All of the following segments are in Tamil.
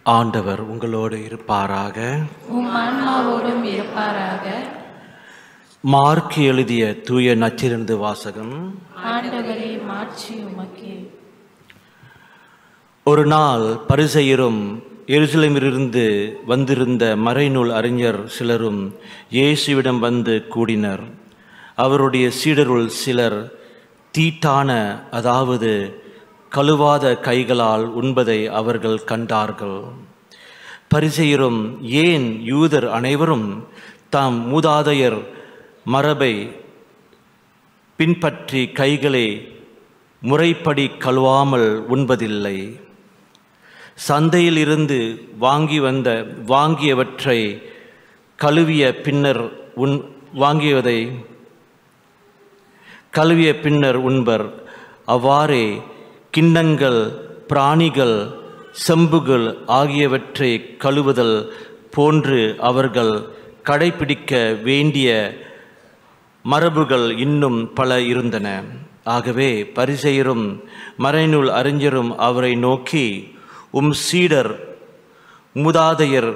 ஆண்டவர் உங்களோடு இருப்பாராக உம் ஆன்மாவோடும் இருப்பாராக மார்க் எழுதிய தூய நச்சிலிருந்து வாசகம் ஆண்டவரே மாட்சி உமக்கே ஒரு நாள் பரிசெயரும் எருசலேமிலிருந்து வந்திருந்த மறைநூல் அறிஞர் சிலரும் இயேசுவிடம் வந்து கூடினர் அவருடைய சீடருள் சிலர் தீட்டான அதாவது கழுவாத கைகளால் உண்பதை அவர்கள் கண்டார்கள் பரிசெயரும் ஏன் யூதர் அனைவரும் தாம் மூதாதையர் மரபை பின்பற்றி கைகளை முறைப்படி கழுவாமல் உண்பதில்லை சந்தையில் இருந்து வாங்கி வந்த வாங்கியவற்றை கழுவிய பின்னர் உண் வாங்கியதை கழுவிய பின்னர் உண்பர் அவ்வாறே கிண்ணங்கள் பிராணிகள் செம்புகள் ஆகியவற்றை கழுவுதல் போன்று அவர்கள் கடைபிடிக்க வேண்டிய மரபுகள் இன்னும் பல இருந்தன ஆகவே பரிசெயரும் மறைநூல் அறிஞரும் அவரை நோக்கி உம் சீடர் மூதாதையர்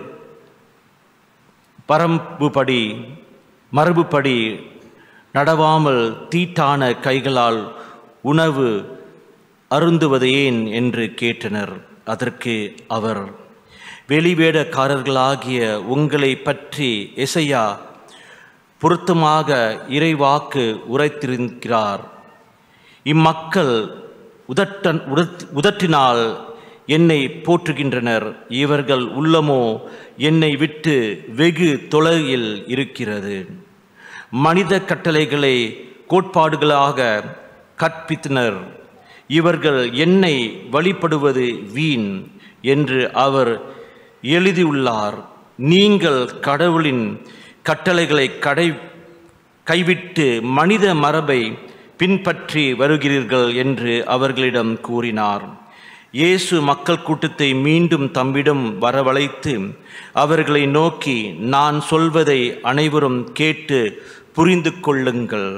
பரம்புபடி மரபுப்படி நடவாமல் தீட்டான கைகளால் உணவு அருந்துவது ஏன் என்று கேட்டனர் அதற்கு அவர் வெளிவேடக்காரர்களாகிய உங்களை பற்றி எசையா பொருத்தமாக இறைவாக்கு உரைத்திருக்கிறார் இம்மக்கள் உதட்டன் உதட் உதட்டினால் என்னை போற்றுகின்றனர் இவர்கள் உள்ளமோ என்னை விட்டு வெகு தொலையில் இருக்கிறது மனித கட்டளைகளை கோட்பாடுகளாக கற்பித்தனர் இவர்கள் என்னை வழிபடுவது வீண் என்று அவர் எழுதியுள்ளார் நீங்கள் கடவுளின் கட்டளைகளை கடை கைவிட்டு மனித மரபை பின்பற்றி வருகிறீர்கள் என்று அவர்களிடம் கூறினார் இயேசு மக்கள் கூட்டத்தை மீண்டும் தம்மிடம் வரவழைத்து அவர்களை நோக்கி நான் சொல்வதை அனைவரும் கேட்டு புரிந்து கொள்ளுங்கள்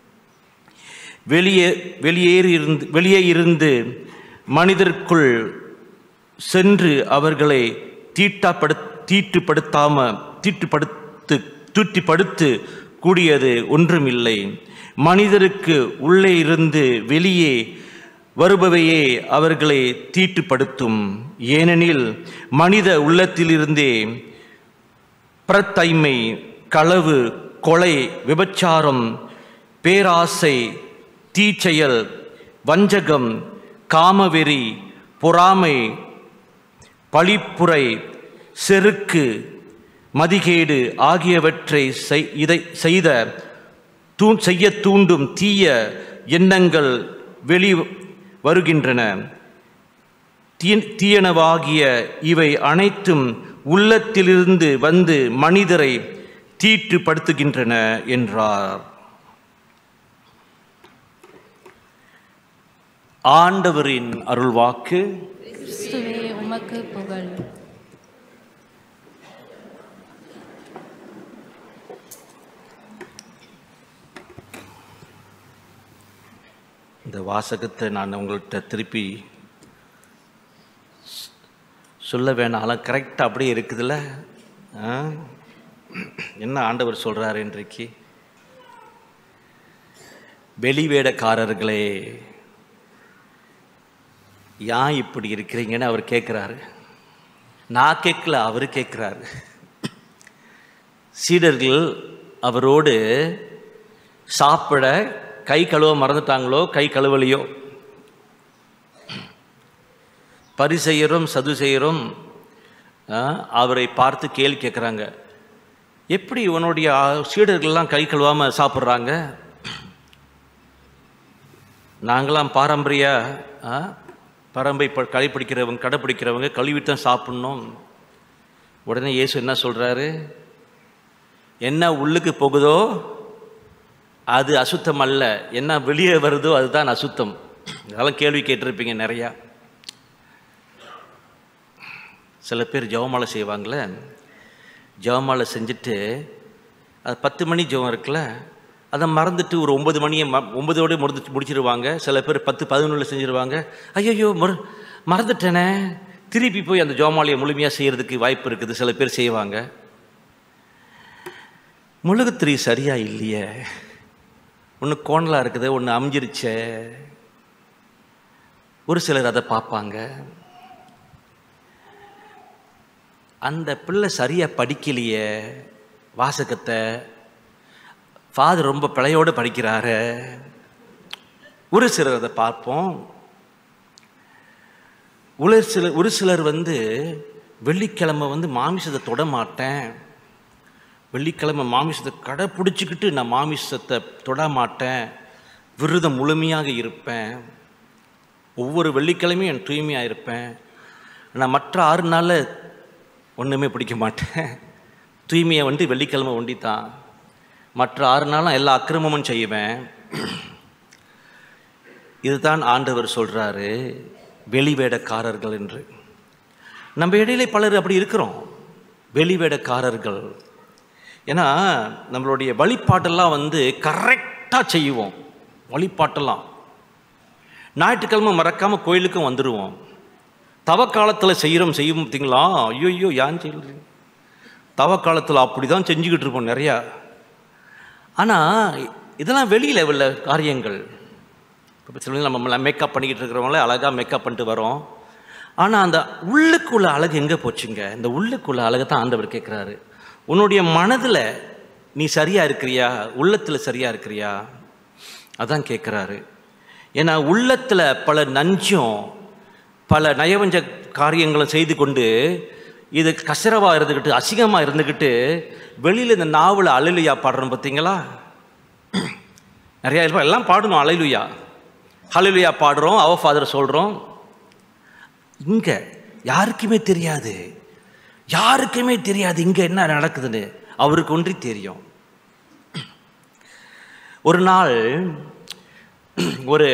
வெளியே வெளியேறியிருந்து வெளியே இருந்து மனிதருக்குள் சென்று அவர்களை தீட்டாப்படு தீட்டுப்படுத்தாம தீட்டுப்படுத்து தூட்டிப்படுத்து கூடியது ஒன்றுமில்லை மனிதருக்கு உள்ளே இருந்து வெளியே வருபவையே அவர்களை தீட்டுப்படுத்தும் ஏனெனில் மனித உள்ளத்திலிருந்தே பிரத்தைமை களவு கொலை விபச்சாரம் பேராசை தீச்செயல் வஞ்சகம் காமவெறி பொறாமை பழிப்புரை செருக்கு மதிகேடு ஆகியவற்றை செய்- இதை செய்த தூ செய்ய தூண்டும் தீய எண்ணங்கள் வெளி வருகின்றன தீ- தீயனவாகிய இவை அனைத்தும் உள்ளத்திலிருந்து வந்து மனிதரை தீட்டுப்படுத்துகின்றன என்றார் ஆண்டவரின் அருள்வாக்கு கிறிஸ்துவே உமக்கு புகழ் இந்த வாசகத்தை நான் உங்கள்கிட்ட திருப்பி ஸ்- சொல்ல வேணாலும் கரெக்டாக அப்படியே இருக்குதுல்ல ஆ? என்ன ஆண்டவர் சொல்கிறார் இன்றைக்கு வெளிவேடக்காரர்களே ஏன் இப்படி இருக்கிறீங்கன்னு அவர் கேட்குறாரு நான் கேட்கல அவர் கேட்குறாரு சீடர்கள் அவரோடு சாப்பிட கை கழுவ மறந்துட்டாங்களோ கை கழுவலையோ பரிசெயரும் சதுசெயரும் ஆ, அவரை பார்த்து கேள்வி கேட்குறாங்க எப்படி இவனுடைய ஆ, சீடர்கள்லாம் கை கழுவாமல் சாப்பிட்றாங்க நாங்களாம் பாரம்பரிய ஆ, பரம்பை ப- கடைப்பிடிக்கிறவங்க கடைப்பிடிக்கிறவங்க கழுவிட்டு தான் சாப்பிட்ணும் உடனே இயேசு என்ன சொல்கிறாரு என்ன உள்ளுக்கு போகுதோ அது அசுத்தம் அல்ல என்ன வெளியே வருதோ அதுதான் அசுத்தம் அதெல்லாம் கேள்வி கேட்டிருப்பீங்க நிறையா சில பேர் ஜெபமாலை செய்வாங்களே ஜெபமாலை செஞ்சுட்டு அது பத்து மணி ஜெபம் இருக்குல்ல அதை மறந்துட்டு ஒரு ஒன்பது மணியை ம ஒன்பதோடு முடிச்சு முடிச்சிருவாங்க சில பேர் பத்து பதினொன்றில் செஞ்சிருவாங்க ஐயோ மறு மறந்துட்டேனே திருப்பி போய் அந்த ஜோமாலியை முழுமையாக செய்கிறதுக்கு வாய்ப்பு இருக்குது சில பேர் செய்வாங்க முழுகுத்திரி சரியா இல்லையே ஒன்று கோணலாக இருக்குது ஒன்று அமைஞ்சிருச்சே ஒரு சிலர் அதை பார்ப்பாங்க அந்த பிள்ளை சரியாக படிக்கலையே வாசகத்தை ஃபாதர் ரொம்ப பிழையோடு படிக்கிறாரு ஒரு சிலர் அதை பார்ப்போம் ஒரு சிலர் ஒரு சிலர் வந்து வெள்ளிக்கிழமை வந்து மாமிசத்தை தொட மாட்டேன் வெள்ளிக்கிழமை மாமிசத்தை கடைப்பிடிச்சிக்கிட்டு நான் மாமிசத்தை தொட மாட்டேன் விரதம் முழுமையாக இருப்பேன் ஒவ்வொரு வெள்ளிக்கிழமையும் என் தூய்மையாக இருப்பேன் நான் மற்ற ஆறு நாளில் ஒன்றுமே பிடிக்க மாட்டேன் தூய்மையை வந்து வெள்ளிக்கிழமை ஒண்டி தான் மற்ற ஆறு நாளும் எல்லா அக்கிரமமும் செய்வேன் இதுதான் ஆண்டவர் சொல்கிறாரு வெளிவேடக்காரர்கள் என்று நம்ம இடையிலே பலர் அப்படி இருக்கிறோம் வெளிவேடக்காரர்கள் ஏன்னா நம்மளுடைய வழிபாட்டெல்லாம் வந்து கரெக்டாக செய்வோம் வழிபாட்டெல்லாம் ஞாயிற்றுக்கிழமை மறக்காமல் கோயிலுக்கும் வந்துடுவோம் தவ காலத்தில் செய்கிறோம் செய்யும் பார்த்தீங்களா ஐயோ ஐயோ ஏன் செய்யல தவ காலத்தில் அப்படி தான் செஞ்சுக்கிட்டு இருப்போம் நிறையா ஆனால் இதெல்லாம் வெளி லெவலில் காரியங்கள் இப்போ சில நம்ம மேக்கப் பண்ணிக்கிட்டு இருக்கிறவங்கள அழகாக மேக்கப் பண்ணிட்டு வரோம் ஆனால் அந்த உள்ளுக்குள்ள அழகு எங்கே போச்சுங்க இந்த உள்ளுக்குள்ள அழகை தான் ஆண்டவர் கேட்குறாரு உன்னுடைய மனதில் நீ சரியாக இருக்கிறியா உள்ளத்தில் சரியாக இருக்கிறியா அதான் கேட்குறாரு ஏன்னா உள்ளத்தில் பல நஞ்சும் பல நயவஞ்ச காரியங்களும் செய்து கொண்டு இது கசரவாக இருந்துக்கிட்டு அசிங்கமாக இருந்துக்கிட்டு வெளியில் இந்த நாவல அலைலுயா பாடுறோம் பார்த்தீங்களா நிறையா இருப்போம் எல்லாம் பாடணும் அலைலுயா ஹalleluya பாடுறோம் அவ ஃபாதர் சொல்கிறோம் இங்கே யாருக்குமே தெரியாது யாருக்குமே தெரியாது இங்கே என்ன நடக்குதுன்னு அவருக்கு ஒன்றி தெரியும் ஒரு நாள் ஒரு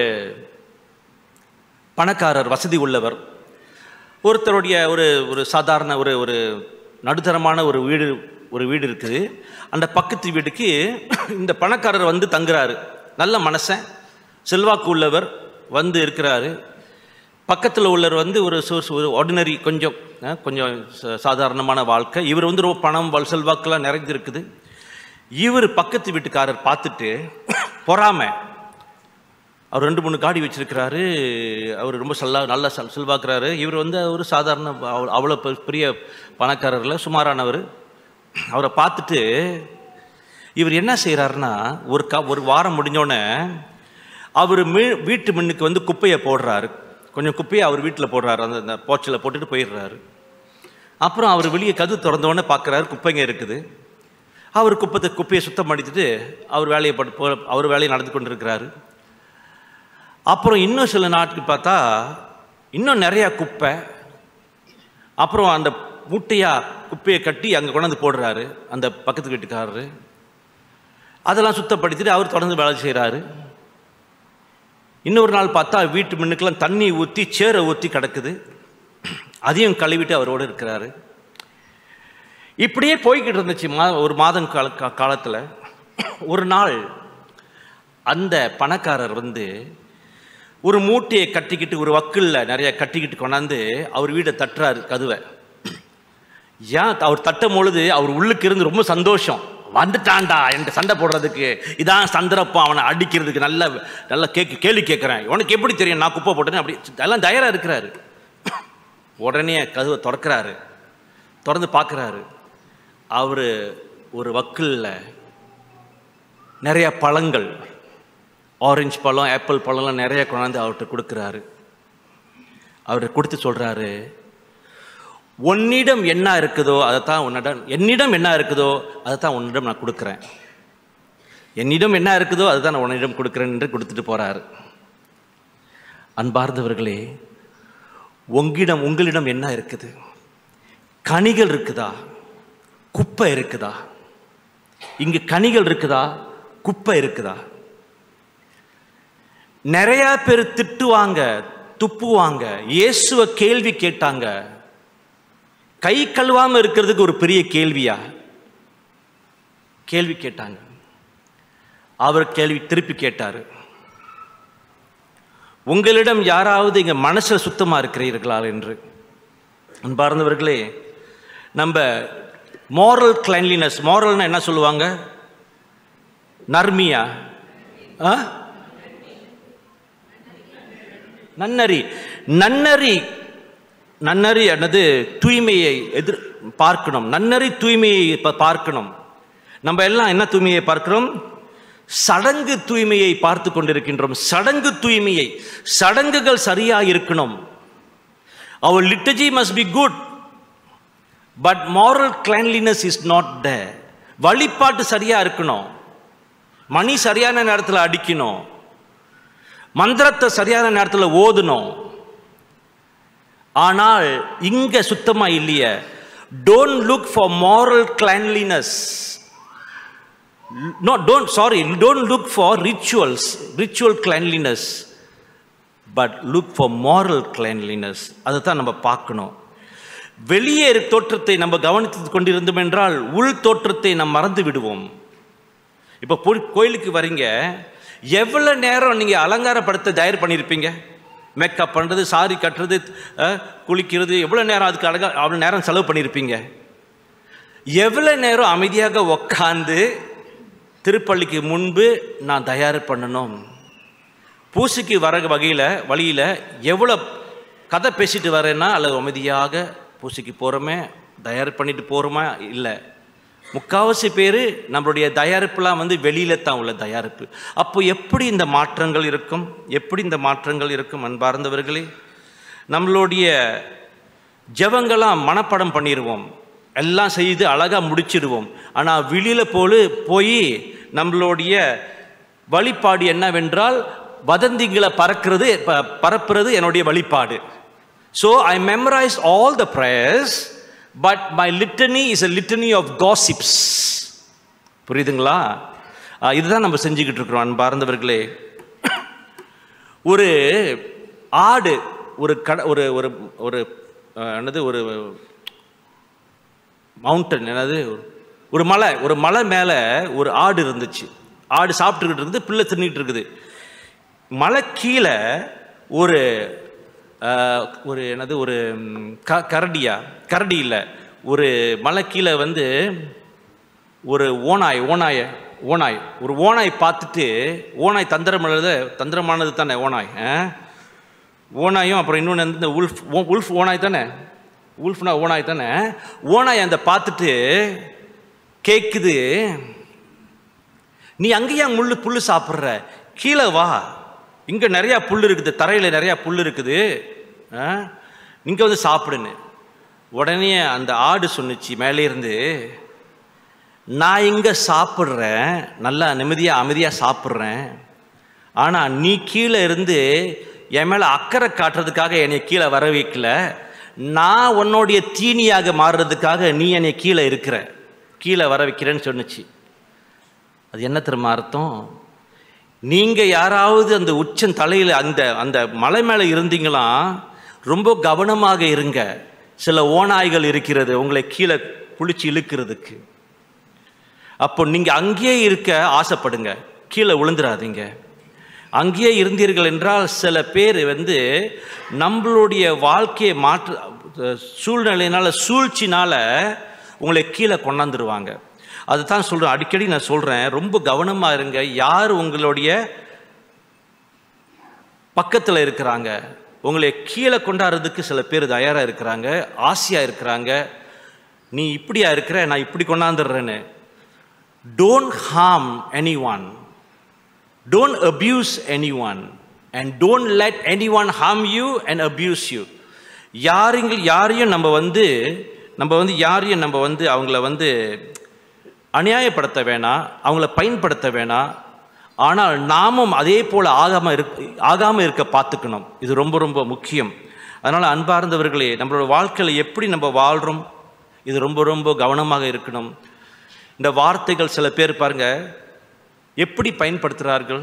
பணக்காரர் வசதி உள்ளவர் ஒருத்தருடைய ஒரு ஒரு சாதாரண ஒரு ஒரு நடுத்தரமான ஒரு வீடு ஒரு வீடு இருக்குது அந்த பக்கத்து வீட்டுக்கு இந்த பணக்காரர் வந்து தங்குறாரு நல்ல மனசன் செல்வாக்கு உள்ளவர் வந்து இருக்கிறாரு பக்கத்தில் உள்ளவர் வந்து ஒரு சோர்ஸ் ஒரு ஆர்டினரி கொஞ்சம் அஹ், கொஞ்சம் ச- சாதாரணமான வாழ்க்கை இவர் வந்து ரொம்ப பணம் வல் செல்வாக்கெல்லாம் நிறைஞ்சிருக்குது இவர் பக்கத்து வீட்டுக்காரர் பார்த்துட்டு பொறாமை அவர் ரெண்டு மூணு காடி வச்சிருக்கிறாரு அவர் ரொம்ப செல்லா நல்லா செல் செல்வாக்குறாரு இவர் வந்து ஒரு சாதாரண அவ- அவ்வளோ பெ- பெரிய பணக்காரர்ல சுமாரானவர் அவரை பார்த்துட்டு இவர் என்ன செய்கிறாருன்னா ஒரு க ஒரு வாரம் முடிஞ்சோடனே அவர் மீ வீட்டு முன்னுக்கு வந்து குப்பையை போடுறாரு கொஞ்சம் குப்பையை அவர் வீட்டில் போடுறாரு அந்த அந்த போச்சில் போட்டுட்டு போயிடுறாரு அப்புறம் அவர் வெளியே கது திறந்தோடனே பார்க்குறாரு குப்பைங்க இருக்குது அவர் குப்பத்தை குப்பையை சுத்தம் பண்ணிட்டு அவர் வேலையை பட்டு போ அவர் வேலையை நடந்து கொண்டு இருக்கிறாரு அப்புறம் இன்னும் சில நாட்கள் பார்த்தா இன்னும் நிறையா குப்பை அப்புறம் அந்த மூட்டையாக குப்பையை கட்டி அங்கே கொண்டாந்து போடுறாரு அந்த பக்கத்து வீட்டுக்காரரு அதெல்லாம் சுத்தப்படுத்திட்டு அவர் தொடர்ந்து வேலை செய்கிறாரு இன்னொரு நாள் பார்த்தா வீட்டு முன்னுக்கெல்லாம் தண்ணி ஊற்றி சேரை ஊற்றி கிடக்குது அதையும் கழுவிட்டு அவரோடு இருக்கிறாரு இப்படியே போய்கிட்டு இருந்துச்சு மா ஒரு மாதம் கால கா- காலத்தில் ஒரு நாள் அந்த பணக்காரர் வந்து ஒரு மூட்டையை கட்டிக்கிட்டு ஒரு வக்கில் நிறைய கட்டிக்கிட்டு கொண்டாந்து அவர் வீடை தட்டுறாரு கதுவை ஏன் அவர் தட்டும் பொழுது அவர் உள்ளுக்கு இருந்து ரொம்ப சந்தோஷம் வந்துட்டான்டா என்கிட்ட சண்டை போடுறதுக்கு இதான் சந்திரப்பா அவனை அடிக்கிறதுக்கு நல்ல நல்ல கேக்கு கேள்வி கேட்குறேன் உனக்கு எப்படி தெரியும் நான் குப்பை போட்டேன்னு அப்படி எல்லாம் தயாராக இருக்கிறாரு உடனே கதவை திறக்கிறாரு திறந்து பார்க்குறாரு அவர் ஒரு வக்கில்ல நிறைய பழங்கள் ஆரஞ்சு பழம் ஆப்பிள் பழம்லாம் நிறைய கொண்டாந்து அவர்கிட்ட கொடுக்குறாரு அவர் கொடுத்து சொல்கிறாரு உன்னிடம் என்ன இருக்குதோ அதை தான் உன்னிடம் என்னிடம் என்ன இருக்குதோ அதை தான் உன்னிடம் நான் கொடுக்குறேன் என்னிடம் என்ன இருக்குதோ அதை தான் நான் உன்னிடம் கொடுக்குறேன் என்று கொடுத்துட்டு போகிறாரு அன்பார்ந்தவர்களே உங்களிடம் உங்களிடம் என்ன இருக்குது கனிகள் இருக்குதா குப்பை இருக்குதா இங்கு கனிகள் இருக்குதா குப்பை இருக்குதா நிறைய பேர் திட்டுவாங்க துப்புவாங்க இயேசுவ கேள்வி கேட்டாங்க கை கழுவாம இருக்கிறதுக்கு ஒரு பெரிய கேள்வியா கேள்வி கேட்டாங்க அவர் கேள்வி திருப்பி கேட்டாரு உங்களிடம் யாராவது இங்க மனசுல சுத்தமா இருக்கிறீர்களா என்று அன்பார்ந்தவர்களே நம்ம மாரல் கிளைன்லினஸ் மாரல்னா என்ன சொல்லுவாங்க நர்மியா ஆ நன்னறி நன்னறி நன்னறி என்னது தூய்மையை எதிர் பார்க்கணும் நன்னறி தூய்மையை ப- பார்க்கணும் நம்ம எல்லாம் என்ன தூய்மையை பார்க்கிறோம் சடங்கு தூய்மையை பார்த்து கொண்டிருக்கின்றோம் சடங்கு தூய்மையை சடங்குகள் சரியா இருக்கணும் அவர் liturgy must be good but moral cleanliness is not there வழிபாட்டு சரியா இருக்கணும் மணி சரியான நேரத்தில் அடிக்கணும் மந்திரத்தை சரியான நேரத்தில் ஓதணும் ஆனால் இங்க சுத்தமா இல்லையே don't look for moral cleanliness no don't sorry don't look for rituals ritual cleanliness but look for moral cleanliness அதை தான் நம்ம பார்க்கணும் வெளியே இருக்க தோற்றத்தை நம்ம கவனித்து கொண்டிருந்தோம் என்றால் உள் தோற்றத்தை நாம் மறந்து விடுவோம் இப்போ பொ- கோயிலுக்கு வரீங்க எவ்வளோ நேரம் நீங்கள் அலங்காரப்படுத்த தயார் பண்ணியிருப்பீங்க மேக்கப் பண்ணுறது சாரி கட்டுறது அஹ், குளிக்கிறது எவ்வளோ நேரம் அதுக்கு அழகா அவ்வளோ நேரம் செலவு பண்ணியிருப்பீங்க எவ்வளோ நேரம் அமைதியாக உக்காந்து திருப்பள்ளிக்கு முன்பு நான் தயார் பண்ணணும் பூசைக்கு வர வகையில் வழியில் எவ்வளோ கதை பேசிட்டு வரேன்னா அல்லது அமைதியாக பூசைக்கு போகிறோமே தயார் பண்ணிட்டு போகிறோமா இல்லை முக்காவாசி பேர் நம்மளுடைய தயாரிப்புலாம் வந்து வெளியில தான் உள்ள தயாரிப்பு அப்போ எப்படி இந்த மாற்றங்கள் இருக்கும் எப்படி இந்த மாற்றங்கள் இருக்கும் அன்பார்ந்தவர்களே நம்மளுடைய ஜெபங்களாம் மனப்படம் பண்ணிடுவோம் எல்லாம் செய்து அழகாக முடிச்சிடுவோம் ஆனால் வெளியில் போல போய் நம்மளுடைய வழிபாடு என்னவென்றால் வதந்திகளை பறக்கிறது ப- பரப்புறது என்னுடைய வழிபாடு so I memorize all the prayers but my litany is a litany of gossips புரியுதுங்களா ஆ, இதுதான் நம்ம செஞ்சுக்கிட்டு இருக்கிறோம் அன்பார்ந்தவர்களே ஒரு ஆடு ஒரு கட ஒரு ஒரு ஒரு அஹ், என்னது ஒரு மவுண்டன் என்னது ஒரு மலை ஒரு மலை மேலே ஒரு ஆடு இருந்துச்சு ஆடு சாப்பிட்டுக்கிட்டு இருக்குது பிள்ளை தின்னுட்டு இருக்குது மலை கீழே ஒரு அஹ், ஒரு என்னது ஒரு ம், க கரடியா கரடி இல்லை ஒரு மலை கீழே வந்து ஒரு ஓனாய் ஓனாய ஓனாய் ஒரு ஓனாய் பார்த்துட்டு ஓனாய் தந்திரம் தந்திரமானது தானே ஓனாய் ஆ? ஓனாயும் அப்புறம் இன்னொன்று வந்து இந்த உல்ஃப் ஓ- உல்ஃப் ஓனாய் தானே உல்ஃப்னா ஓனாய் தானே ஓனாய் அந்த பார்த்துட்டு கேட்குது நீ அங்கேயா முள்ளு புல்லு சாப்பிட்ற கீழே வா இங்கே நிறையா புல் இருக்குது தரையில் நிறையா புல் இருக்குது இங்கே வந்து சாப்பிடுன்னு உடனே அந்த ஆடு சொன்னுச்சு மேலே இருந்து நான் இங்கே சாப்பிட்றேன் நல்லா நிம்மதியாக அமைதியாக சாப்பிட்றேன் ஆனால் நீ கீழே இருந்து என் மேலே அக்கறை காட்டுறதுக்காக என்னை கீழே வர வைக்கல நான் உன்னுடைய தீனியாக மாறுறதுக்காக நீ என்னை கீழே இருக்கிற கீழே வர வைக்கிறேன்னு சொன்னுச்சு அது என்ன தெரியுமா அர்த்தம் நீங்கள் யாராவது அந்த உச்சம் தலையில் அந்த அந்த மலை மேலே இருந்தீங்களா ரொம்ப கவனமாக இருங்க சில ஓநாய்கள் இருக்கிறது உங்களை கீழே புளிச்சு இழுக்கிறதுக்கு அப்போ நீங்கள் அங்கேயே இருக்க ஆசைப்படுங்க கீழே விழுந்துடாதீங்க அங்கேயே இருந்தீர்கள் என்றால் சில பேர் வந்து நம்மளுடைய வாழ்க்கையை மாற்ற சூழ்நிலையினால சூழ்ச்சினால உங்களை கீழே கொண்டாந்துருவாங்க அதுதான் சொல்கிறேன் அடிக்கடி நான் சொல்கிறேன் ரொம்ப கவனமாக இருங்க யார் உங்களுடைய பக்கத்தில் இருக்கிறாங்க உங்களை கீழே கொண்டாடுறதுக்கு சில பேர் தயாராக இருக்கிறாங்க ஆசையாக இருக்கிறாங்க நீ இப்படியா இருக்கிற நான் இப்படி கொண்டாந்துடுறேன்னு don't harm anyone don't abuse anyone and don't let anyone harm you and abuse you யாருங்க யாரையும் நம்ம வந்து நம்ம வந்து யாரையும் நம்ம வந்து அவங்கள வந்து அநியாயப்படுத்த வேணாம் அவங்கள பயன்படுத்த வேணாம் ஆனால் நாமும் அதே போல் ஆகாமல் இருக் ஆகாமல் இருக்க பார்த்துக்கணும் இது ரொம்ப ரொம்ப முக்கியம் அதனால் அன்பார்ந்தவர்களே நம்மளோட வாழ்க்கையில் எப்படி நம்ம வாழ்கிறோம் இது ரொம்ப ரொம்ப கவனமாக இருக்கணும் இந்த வார்த்தைகள் சில பேர் பாருங்க எப்படி பயன்படுத்துகிறார்கள்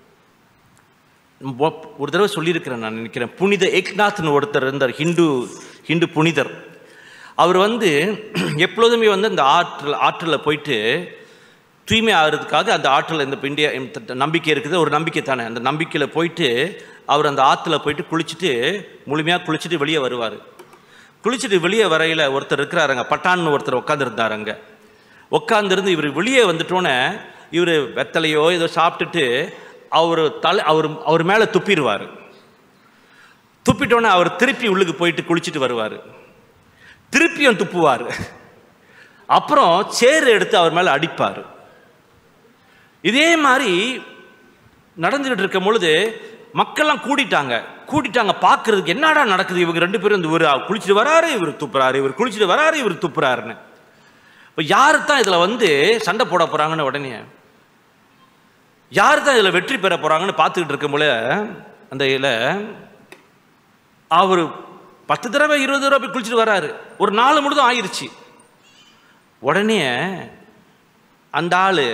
ஒ- ஒரு தடவை சொல்லியிருக்கிறேன் நான் நினைக்கிறேன் புனித ஏக்நாத்னு ஒருத்தர் இருந்தார் ஹிந்து ஹிந்து புனிதர் அவர் வந்து எப்பொழுதுமே வந்து அந்த ஆற்றில் ஆற்றில் போயிட்டு தூய்மை ஆகிறதுக்காக அந்த ஆற்றில் இந்த இந்தியா இந்த நம்பிக்கை இருக்குது ஒரு நம்பிக்கை தானே அந்த நம்பிக்கையில் போயிட்டு அவர் அந்த ஆற்றுல போயிட்டு குளிச்சுட்டு முழுமையாக குளிச்சுட்டு வெளியே வருவார் குளிச்சுட்டு வெளியே வரையில ஒருத்தர் இருக்கிறாருங்க பட்டான்னு ஒருத்தர் உட்காந்துருந்தாருங்க உட்காந்துருந்து இவர் வெளியே வந்துட்டோன்னே இவர் வெத்தலையோ ஏதோ சாப்பிட்டுட்டு அவர் தலை அவர் அவர் மேலே துப்பிடுவார் துப்பிட்டோன்னே அவர் திருப்பி உள்ளுக்கு போயிட்டு குளிச்சுட்டு வருவார் திருப்பியும் துப்புவார் அப்புறம் சேர் எடுத்து அவர் மேலே அடிப்பார் இதே மாதிரி நடந்துகிட்டு இருக்கும் பொழுது மக்கள்லாம் கூடிட்டாங்க கூட்டிட்டாங்க பார்க்கறதுக்கு என்னடா நடக்குது இவங்க ரெண்டு பேரும் இந்த இவர் குளிச்சுட்டு வராரு இவர் துப்புறாரு இவர் குளிச்சுட்டு வராரு இவர் துப்புறாருன்னு இப்போ யாரு தான் இதில் வந்து சண்டை போட போகிறாங்கன்னு உடனே யார் தான் இதில் வெற்றி பெற போகிறாங்கன்னு பார்த்துக்கிட்டு இருக்கும்போது அந்த இதில் அவர் பத்து தடவை இருபது தடவை போய் குளிச்சுட்டு வராரு ஒரு நாலு முழுதும் ஆயிருச்சு உடனே அந்த ஆள்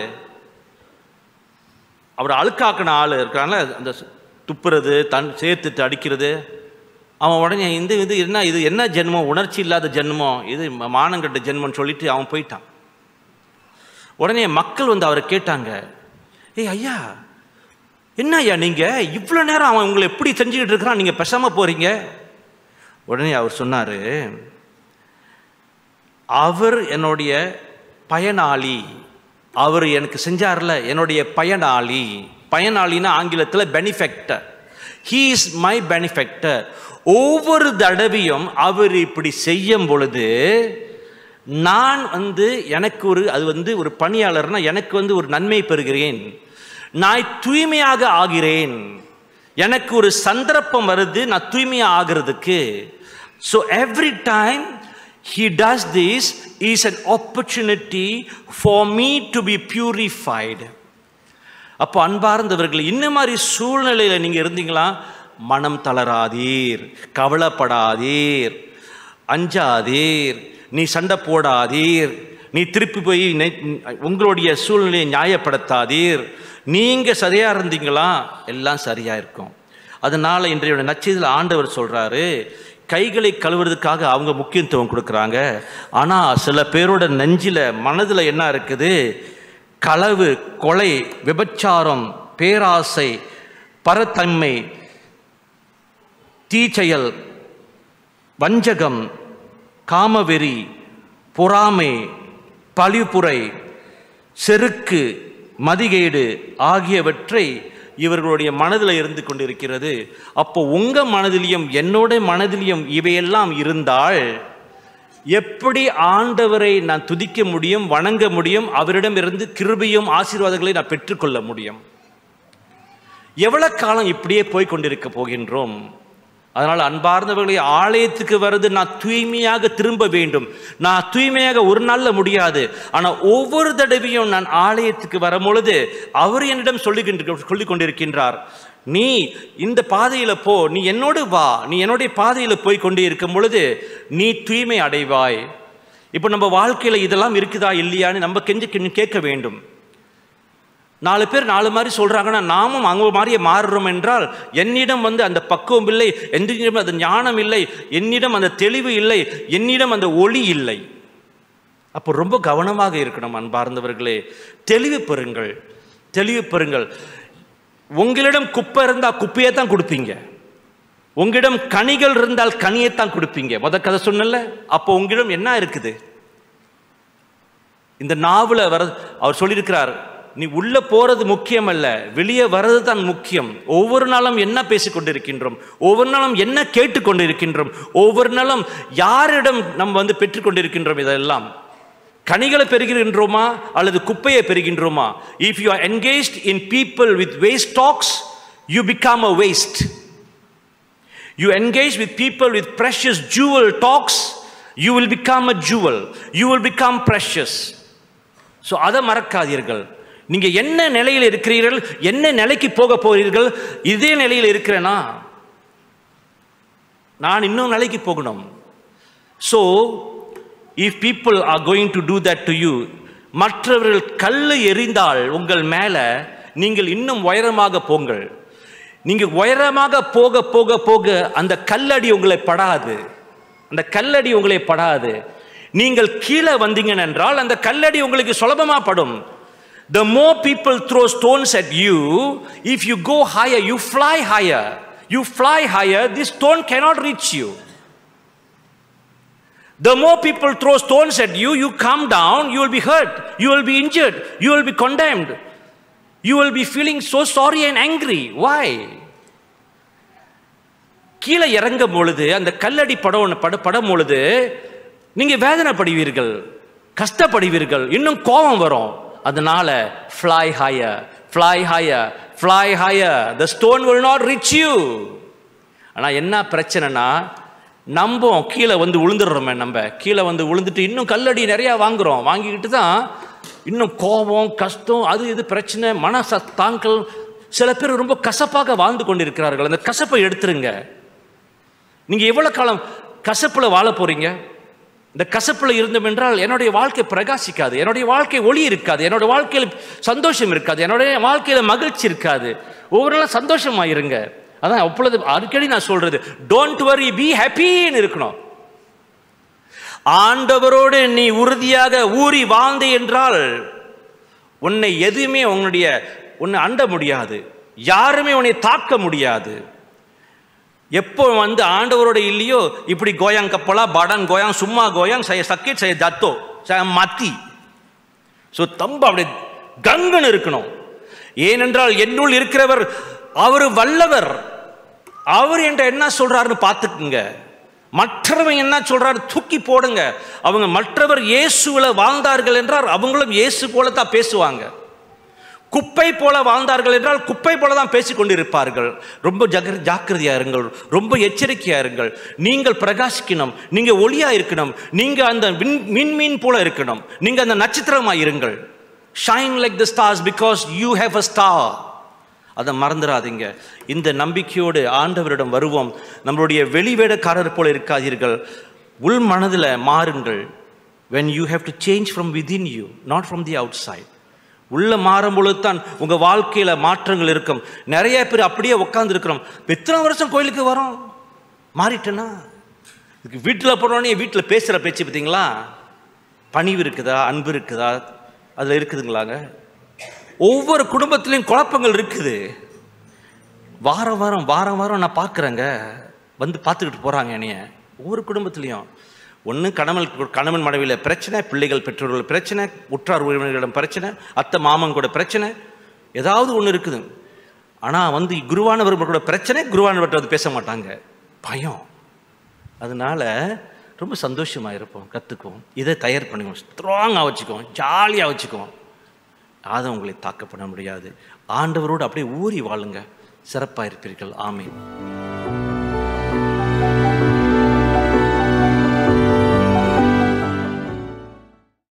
அவர் அழுக்காக்கின ஆள் இருக்கிறாங்கள அந்த துப்புறது தன் சேர்த்துட்டு அடிக்கிறது அவன் உடனே இந்த இது என்ன இது என்ன ஜென்மம் உணர்ச்சி இல்லாத ஜென்மம் இது மானங்கட்ட ஜென்மம்னு சொல்லிட்டு அவன் போயிட்டான் உடனே மக்கள் வந்து அவரை கேட்டாங்க ஏய் ஐயா என்ன ஐயா நீங்க இவ்வளோ நேரம் அவன் உங்களை எப்படி செஞ்சுக்கிட்டு இருக்கிறான் நீங்க பேசாம போறீங்க உடனே அவர் சொன்னாரு அவர் என்னுடைய பயனாளி அவர் எனக்கு செஞ்சார்ல என்னுடைய பயனாளி பயனாளின்னா ஆங்கிலத்தில் benefactor he is my benefactor ஒவ்வொரு தடவையும் அவர் இப்படி செய்யும் பொழுது நான் வந்து எனக்கு ஒரு அது வந்து ஒரு பணியாளர்னா எனக்கு வந்து ஒரு நன்மை பெறுகிறேன் நான் தூய்மையாக ஆகிறேன் எனக்கு ஒரு சந்தர்ப்பம் வருது நான் தூய்மையாக ஆகிறதுக்கு so every time he does this is an opportunity for me to be purified அப்போ அன்பார்ந்தவர்கள் இந்த மாதிரி சூழ்நிலையில் நீங்கள் இருந்தீங்களா மனம் தளராதீர் கவலைப்படாதீர் அஞ்சாதீர் நீ சண்டை போடாதீர் நீ திருப்பி போய் நெ- உங்களுடைய சூழ்நிலையை நியாயப்படுத்தாதீர் நீங்கள் சரியாக இருந்தீங்களா எல்லாம் சரியாக இருக்கும் அதனால இன்றைய நச்சதில் ஆண்டவர் சொல்றாரு கைகளை கழுவுறதுக்காக அவங்க முக்கியத்துவம் கொடுக்குறாங்க ஆனால் சில பேரோட நெஞ்சில் மனதில் என்ன இருக்குது களவு கொலை விபச்சாரம் பேராசை பரத்தன்மை தீச்செயல் வஞ்சகம் காமவெறி பொறாமை பழிப்புரை செருக்கு மதிகேடு ஆகியவற்றை இவர்களுடைய மனதில் இருந்து கொண்டிருக்கிறது அப்போ உங்க மனதிலையும் என்னோட மனதிலையும் இவையெல்லாம் இருந்தால் எப்படி ஆண்டவரை நான் துதிக்க முடியும் வணங்க முடியும் அவரிடமிருந்து கிருபையும் ஆசீர்வாதங்களை நான் பெற்றுக்கொள்ள முடியும் எவ்வளவு காலம் இப்படியே போய் கொண்டிருக்க போகின்றோம் அதனால் அன்பார்ந்தவர்களை ஆலயத்துக்கு வர்றது நான் தூய்மையாக திரும்ப வேண்டும் நான் தூய்மையாக ஒரு நாளில் முடியாது ஆனால் ஒவ்வொரு தடவையும் நான் ஆலயத்துக்கு வரும் பொழுது அவர் என்னிடம் சொல்லுகின்ற சொல்லிக் கொண்டிருக்கின்றார் நீ இந்த பாதையில் போ நீ என்னோடு வா நீ என்னுடைய பாதையில் போய் கொண்டே இருக்கும் பொழுது நீ தூய்மை அடைவாய் இப்போ நம்ம வாழ்க்கையில் இதெல்லாம் இருக்குதா இல்லையான்னு நம்ம கெஞ்சு கெஞ்சு கேட்க வேண்டும் நாலு பேர் நாலு மாதிரி சொல்றாங்கன்னா நாமும் அவங்க மாதிரியே மாறுறோம் என்றால் என்னிடம் வந்து அந்த பக்குவம் இல்லை என்னிடம் அந்த ஞானம் இல்லை என்னிடம் அந்த தெளிவு இல்லை என்னிடம் அந்த ஒளி இல்லை அப்போ ரொம்ப கவனமாக இருக்கணும் அன்பார்ந்தவர்களே தெளிவு பெறுங்கள் தெளிவு பெறுங்கள் உங்களிடம் குப்பை இருந்தால் குப்பையை தான் கொடுப்பீங்க உங்களிடம் கனிகள் இருந்தால் கனியை தான் கொடுப்பீங்க முத கதை சொன்னல அப்போ உங்களிடம் என்ன இருக்குது இந்த நாவல வர அவர் சொல்லியிருக்கிறார் நீ உள்ள போறது முக்கியம் அல்ல வெளியே வர்றது தான் முக்கியம் ஒவ்வொரு நாளும் என்ன பேசிக் கொண்டிருக்கின்றோம் ஒவ்வொரு நாளும் என்ன கேட்டுக்கொண்டிருக்கின்றோம் ஒவ்வொரு நாளும் யாரிடம் நம்ம வந்து பெற்றுக்கொண்டிருக்கின்றோம் இதெல்லாம் கனிகளை பெறுகின்றோமா அல்லது குப்பையை பெறுகின்றோமா if you are engaged in people with waste talks you become a waste You engage with people with precious jewel talks, you will become a jewel. You will become precious. So அதை மறக்காதீர்கள் நீங்க என்ன நிலையில் இருக்கிறீர்கள் என்ன நிலைக்கு போக போகிறீர்கள் இதே நிலையில் இருக்கிறேனா நான் இன்னும் நிலைக்கு போகணும் so if people are going to do that to you மற்றவர்கள் கல் எறிந்தால் உங்கள் மேலே நீங்கள் இன்னும் உயரமாக போங்கள் நீங்க உயரமாக போக போக போக அந்த கல்லடி உங்களை படாது அந்த கல்லடி உங்களை படாது நீங்கள் கீழே வந்தீங்க என்றால் அந்த கல்லடி உங்களுக்கு சுலபமா படும் the more people throw stones at you if you go higher you fly higher you fly higher this stone cannot reach you The more people throw stones at you, you come down, you will be hurt, you will be injured, you will be condemned. You will be feeling so sorry and angry. Why? கீழே இறங்கும் பொழுது அந்த கல்லடி படம் பட படும் பொழுது நீங்க வேதனைப்படுவீர்கள் கஷ்டப்படுவீர்கள் இன்னும் கோபம் வரும் அதனால fly higher fly higher fly higher the stone will not reach you ஆனா என்ன பிரச்சனைனா நம்போம் கீழே வந்து விழுந்துடுறோமே நம்ம கீழே வந்து விழுந்துட்டு இன்னும் கல்லடி நிறையா வாங்குறோம் வாங்கிக்கிட்டு தான் இன்னும் கோபம் கஷ்டம் அது இது பிரச்சனை மன ச- தாங்கல் சில பேர் ரொம்ப கசப்பாக வாழ்ந்து கொண்டிருக்கிறார்கள் அந்த கசப்பை எடுத்துருங்க நீங்க எவ்வளவு காலம் கசப்புல வாழ போறீங்க இந்த கசப்புல இருந்தோம் என்றால் என்னுடைய வாழ்க்கை பிரகாசிக்காது என்னுடைய வாழ்க்கை ஒளி இருக்காது என்னோட வாழ்க்கையில் சந்தோஷம் இருக்காது என்னுடைய வாழ்க்கையில மகிழ்ச்சி இருக்காது ஒவ்வொரு நாளும் சந்தோஷமா இருங்க அதான் அப்பொழுது அடிக்கடி நான் சொல்றது டோன்ட் வரி பி ஹாப்பின்னு இருக்கணும் ஆண்டவரோடு நீ உறுதியாக ஊறி வாழ்ந்தே என்றால் உன்னை எதுவுமே உன்னுடைய உன்னை அண்ட முடியாது யாருமே உன்னை தாக்க முடியாது எப்போ வந்து ஆண்டவரோட இல்லையோ இப்படி கோயாங் கப்பலா படன் கோயாங் சும்மா கோயாங் சய சக்கிட் சய தத்தோ சய மத்தி ஸோ தம்ப அப்படி கங்கன்னு இருக்கணும் ஏனென்றால் என்னுள் இருக்கிறவர் அவர் வல்லவர் அவர் என்ற என்ன சொல்றாருன்னு பார்த்துக்குங்க மற்றவங்க என்ன சொல்றாரு தூக்கி போடுங்க அவங்க மற்றவர் இயேசுவில் வாழ்ந்தார்கள் என்றால் அவங்களும் இயேசு போல தான் பேசுவாங்க குப்பை போல வாழ்ந்தார்கள் என்றால் குப்பை போல தான் பேசிக் கொண்டிருப்பார்கள் ரொம்ப ஜக ஜாக்கிரதையா இருங்கள் ரொம்ப எச்சரிக்கையா இருங்கள் நீங்கள் பிரகாசிக்கணும் நீங்க ஒளியா இருக்கணும் நீங்க அந்த விண் விண்மீன் போல இருக்கணும் நீங்க அந்த நட்சத்திரமா இருங்கள் shine like the stars because you have a star அதை மறந்துடாதீங்க இந்த நம்பிக்கையோடு ஆண்டவரிடம் வருவோம் நம்மளுடைய வெளிவேடக்காரர் போல இருக்காதீர்கள் உள் மனதில் மாறுங்கள் when you have to change from within you not from the outside உள்ள மாறும் பொழுது தான் உங்க வாழ்க்கையில மாற்றங்கள் இருக்கும் நிறைய பேர் அப்படியே உட்கார்ந்து இருக்கிறோம் எத்தனை வருஷம் கோயிலுக்கு வரோம் மாறிட்டேனா இதுக்கு வீட்டில் போனோடனே வீட்டில் பேசுகிற பேச்சு பார்த்தீங்களா பணிவு இருக்குதா அன்பு இருக்குதா அதில் இருக்குதுங்களாங்க ஒவ்வொரு குடும்பத்திலையும் குழப்பங்கள் இருக்குது வாரம் வாரம் வாரம் வாரம் நான் பார்க்குறேங்க வந்து பார்த்துக்கிட்டு போகிறாங்க என்னைய ஒவ்வொரு குடும்பத்துலேயும் ஒன்று கணவன் கணவன் மனைவியில் பிரச்சனை பிள்ளைகள் பெற்றோர்கள் பிரச்சனை உற்றார் உறவினர்களிடம் பிரச்சனை அத்தை மாமன் கூட பிரச்சனை ஏதாவது ஒன்று இருக்குது ஆனால் வந்து குருவானவர் கூட பிரச்சனை குருவானவர்கிட்ட வந்து பேச மாட்டாங்க பயம் அதனால ரொம்ப சந்தோஷமாக இருப்போம் கற்றுக்குவோம் இதை தயார் பண்ணுவோம் ஸ்ட்ராங்காக வச்சுக்குவோம் ஜாலியாக வச்சுக்குவோம் யாரும் உங்களை தாக்கப்பட முடியாது ஆண்டவரோடு அப்படியே ஊறி வாழுங்க சிறப்பாக இருப்பீர்கள் ஆமீன்